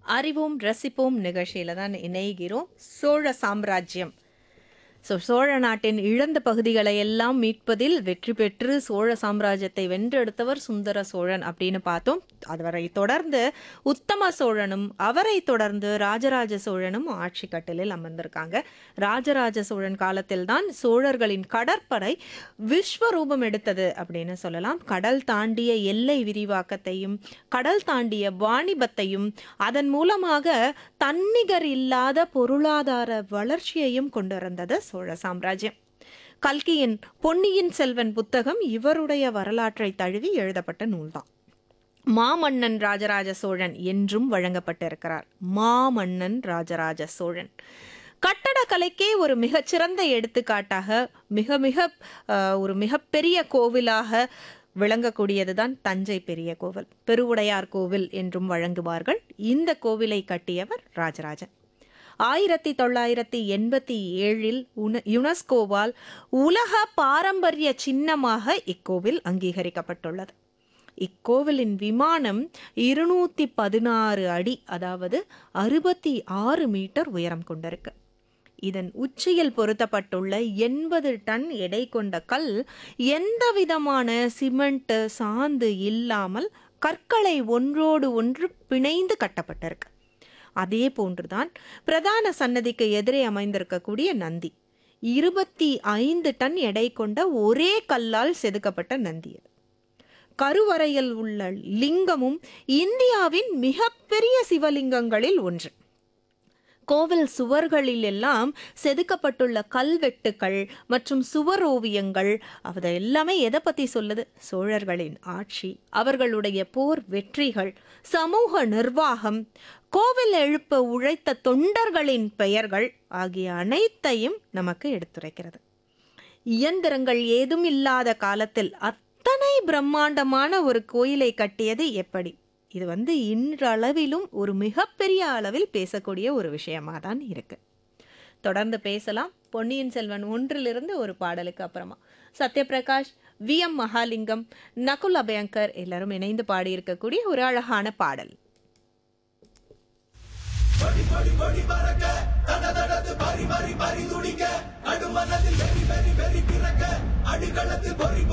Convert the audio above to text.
அறிவோம் ரசிப்போம் நிகழ்ச்சியில தான் இணைகிறோம் சோழ சாம்ராஜ்யம் ஸோ சோழ நாட்டின் இழந்த பகுதிகளை எல்லாம் மீட்பதில் வெற்றி பெற்று சோழ சாம்ராஜ்யத்தை வென்றெடுத்தவர் சுந்தர சோழன் அப்படின்னு பார்த்தோம் அவரை தொடர்ந்து உத்தம சோழனும் அவரை தொடர்ந்து ராஜராஜ சோழனும் ஆட்சி கட்டிலில் அமர்ந்திருக்காங்க ராஜராஜ சோழன் காலத்தில் தான் சோழர்களின் கடற்படை விஸ்வரூபம் எடுத்தது அப்படின்னு சொல்லலாம் கடல் தாண்டிய எல்லை விரிவாக்கத்தையும் கடல் தாண்டிய வாணிபத்தையும் அதன் மூலமாக தன்னிகர் இல்லாத பொருளாதார வளர்ச்சியையும் கொண்டிருந்தது சோழ சாம்ராஜ்யம் கல்கியின் பொன்னியின் செல்வன் புத்தகம் இவருடைய வரலாற்றை தழுவி எழுதப்பட்ட நூல்தான் மாமன்னன் ராஜராஜ சோழன் என்றும் வழங்கப்பட்டிருக்கிறார் மாமன்னன் ராஜராஜ சோழன் கட்டடக்கலைக்கே ஒரு மிகச்சிறந்த எடுத்துக்காட்டாக மிக மிக அஹ், ஒரு மிகப்பெரிய கோவிலாக விளங்கக்கூடியதுதான் தஞ்சை பெரிய கோவில் பெருவுடையார் கோவில் என்றும் வழங்குவார்கள் இந்த கோவிலை கட்டியவர் ராஜராஜன் ஆயிரத்தி தொள்ளாயிரத்தி எண்பத்தி ஏழில் உன யுனெஸ்கோவால் உலக பாரம்பரிய சின்னமாக இக்கோவில் அங்கீகரிக்கப்பட்டுள்ளது இக்கோவிலின் விமானம் இருநூத்தி பதினாறு அடி அதாவது அறுபத்தி ஆறு மீட்டர் உயரம் கொண்டிருக்கு இதன் உச்சியில் பொருத்தப்பட்டுள்ள எண்பது டன் எடை கொண்ட கல் எந்த விதமான சிமெண்ட் சாந்து இல்லாமல் கற்களை ஒன்றோடு ஒன்று பிணைந்து கட்டப்பட்டிருக்கு அதே போன்றுதான் பிரதான சன்னதிக்கு எதிரே அமைந்திருக்கக்கூடிய நந்தி இருபத்தி ஐந்து டன் எடை கொண்ட ஒரே கல்லால் செதுக்கப்பட்ட நந்தி அது கருவறையில் உள்ள லிங்கமும் இந்தியாவின் மிகப்பெரிய சிவலிங்கங்களில் ஒன்று கோவில் சுவர்களில் எல்லாம் செதுக்கப்பட்டுள்ள கல்வெட்டுக்கள் மற்றும் சுவர் ஓவியங்கள் அதை எல்லாமே எதை பத்தி சொல்லுது சோழர்களின் ஆட்சி அவர்களுடைய போர் வெற்றிகள் சமூக நிர்வாகம் கோவில் எழுப்ப உழைத்த தொண்டர்களின் பெயர்கள் ஆகிய அனைத்தையும் நமக்கு எடுத்துரைக்கிறது இயந்திரங்கள் ஏதும் இல்லாத காலத்தில் அத்தனை பிரம்மாண்டமான ஒரு கோயிலை கட்டியது எப்படி இது வந்து இன்றளவிலும் ஒரு மிகப்பெரிய அளவில் பேசக்கூடிய ஒரு விஷயமா தான் இருக்கு தொடர்ந்து பேசலாம் பொன்னியின் செல்வன் ஒன்றிலிருந்து ஒரு பாடலுக்கு அப்புறமா சத்யபிரகாஷ் வி எம் மகாலிங்கம் நகுல் அபயங்கர் எல்லாரும் இணைந்து பாடியிருக்கக்கூடிய ஒரு அழகான பாடல் அடிகளத்து பொறி